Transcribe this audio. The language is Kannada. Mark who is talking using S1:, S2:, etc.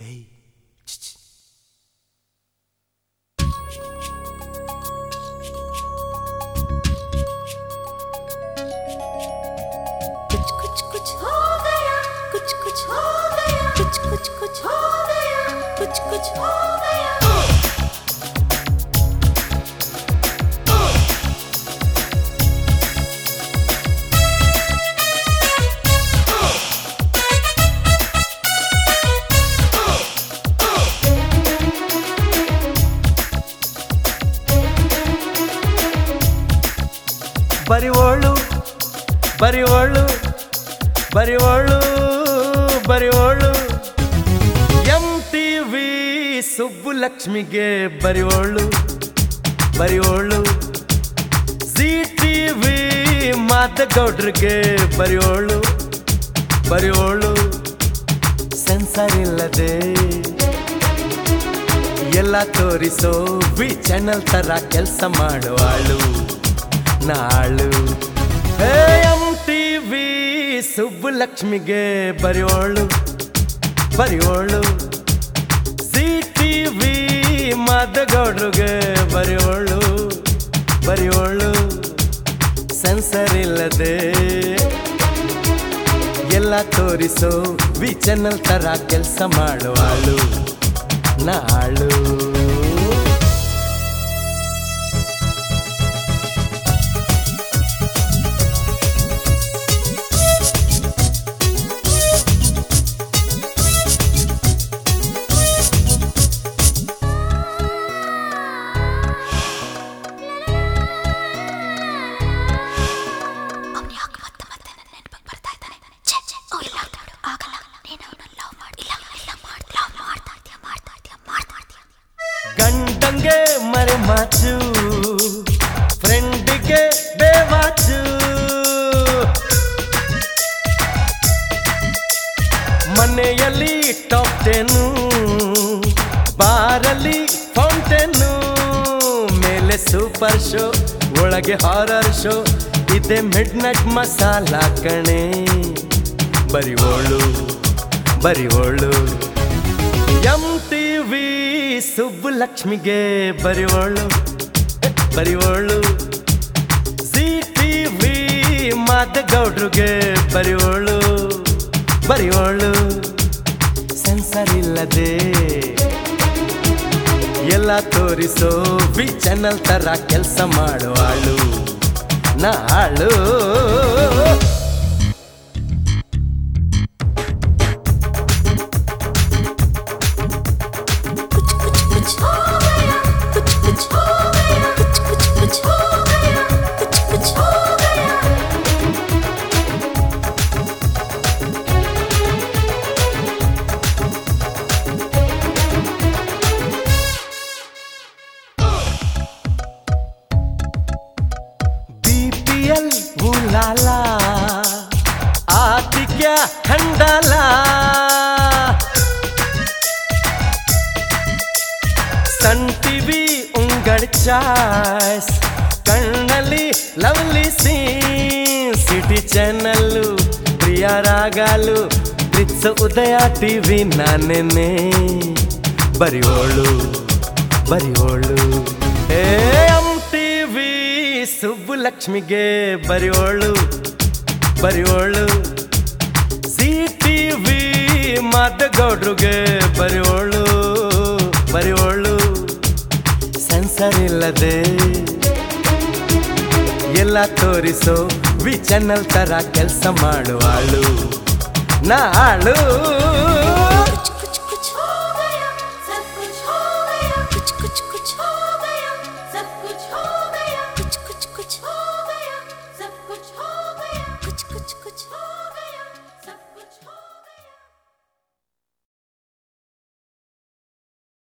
S1: Hey. ch-ch.
S2: कुछ कुछ कुछ हो गया कुछ कुछ हो गया कुछ कुछ कुछ हो गया कुछ कुछ हो गया
S1: ಬರಿವೋಳು ಬರಿವೋಳು ಬರಿವೋಳು ಬರಿವೋಳು ಎಂ ಟಿ ವಿ ಸುಬ್ಬುಲಕ್ಷ್ಮಿಗೆ ಬರಿವೋಳು ಬರಿವೋಳು ಜಿ ಟಿ ವಿ ಮಾದಗೌಡ್ರಿಗೆ ಬರಿವೋಳು ಬರಿವೋಳು ಸೆನ್ಸರ್ ಇಲ್ಲದೆ ಎಲ್ಲ ತೋರಿಸೋ ವಿ ಚಾನಲ್ ತರ ಕೆಲಸ ಮಾಡುವಾಳು ನಾಳು ಎಂ ಟಿ ವಿ ಸುಬ್ಬುಲಕ್ಷ್ಮಿಗೆ ಬರೆಯೋಳು ಬರೆಯೋಳು ಸಿ ಟಿ ವಿ ಮಾದಗೌಡ್ರಿಗೆ ಬರೆಯೋಳು ಬರೆಯೋಳು ಸೆನ್ಸರ್ ಇಲ್ಲದೆ ಎಲ್ಲ ತೋರಿಸೋ ವಿ ಚಾನಲ್ ತರ ಕೆಲಸ ಮಾಡುವಾಳು ನಾಳು
S2: ಅವನು ಯಾಕೆ ಮತ್ತೆ ಮತ್ತೆ ನನ್ನ ನೆನಪಿಗೆ ಬರ್ತಾ ಇದ್ದಾನೆ ಛೇ ಛೇ ಓ ಇಲ್ಲ ಆಗಲ್ಲ ನೀನು ಅವನ ಲವ್ ಮಾಡಿ ಇಲ್ಲ ಇಲ್ಲ ಮಾಡ್ ಲವ್ ಮಾಡ್ತಾ ಇದ್ಯಾ ಮಾಡ್ತಾ ಇದ್ಯಾ ಮಾಡ್ತಾ ಇದ್ಯಾ
S1: ಗಂಡಂಗೆ ಮರೆ ಮಾಚು ಫ್ರೆಂಡಿಗೆ ಬೇವಾಚು ಮನೆಯಲ್ಲಿ ಟಾಪ್ ಟೆನ್ನು ಬಾರಲ್ಲಿ ಫೌಂಟೇನು ಮೇಲೆ ಸೂಪರ್ ಶೋ ಒಳಗೆ ಹಾರರ್ ಶೋ ಇದೆ ಮಿಡ್ ನೈಟ್ ಮಸಾಲ ಕಣೆ ಬರಿವೋಳು ಬರಿವೋಳು ಎಂ ಟಿ ವಿ ಸುಬ್ಬುಲಕ್ಷ್ಮಿಗೆ ಬರೆಯೋಳು ಬರೆಯೋಳು ಸಿ ಟಿ ವಿ ಮಾದಗೌಡ್ರಿಗೆ ಬರೆಯೋಳು ಬರೆಯೋಳು ಸೆನ್ಸರ್ ಇಲ್ಲದೆ ಎಲ್ಲ ತೋರಿಸೋ ವಿ ಚಾನಲ್ ತರ ಕೆಲಸ ಮಾಡುವಾಳು ನಾಳು
S2: कुछ कुछ कुछ हो गया कुछ कुछ हो गया कुछ कुछ कुछ हो गया कुछ कुछ हो गया
S1: ಬಿ ಪಿ ಎಲ್ ಉಲಾಲ ಆತಿಕ್ಯ ಖಂಡಾಲ ಸನ್ ಟಿವಿ ಉಂಗಡ್ ಚಾಯ್ಸ್ ಕಣ್ಣಲ್ಲಿ ಲವ್ಲಿ ಸೀನ್ ಸಿಟಿ ಚಾನಲ್ಲು ಪ್ರಿಯ ರಾಗಾಲು ಪ್ರಿತ್ಸ ಉದಯ ಟಿವಿ ನಾನೇನೆ ಬರಿಯೋಳು ಬರಿಯೋಳು ಏ ಎಂ ಟಿವಿ ಸುಬ್ಬುಲಕ್ಷ್ಮಿಗೆ ಬರಿಯೋಳು ಬರಿಯೋಳು ಸಿ ಟಿವಿ ಮಾದಗೌಡ್ರಿಗೆ ಬರಿಯೋಳು ಬರಿಯೋಳು ಸೆನ್ಸರ್ ಇಲ್ಲದೆ ಎಲ್ಲ ತೋರಿಸೋ ವಿ ಚಾನಲ್ ತರ ಕೆಲಸ ಮಾಡುವಾಳು ನಾಳು
S2: कुछ कुछ कुछ हो गया सब कुछ हो गया कुछ कुछ कुछ हो गया सब कुछ हो गया कुछ कुछ कुछ हो गया सब कुछ हो गया कुछ कुछ कुछ हो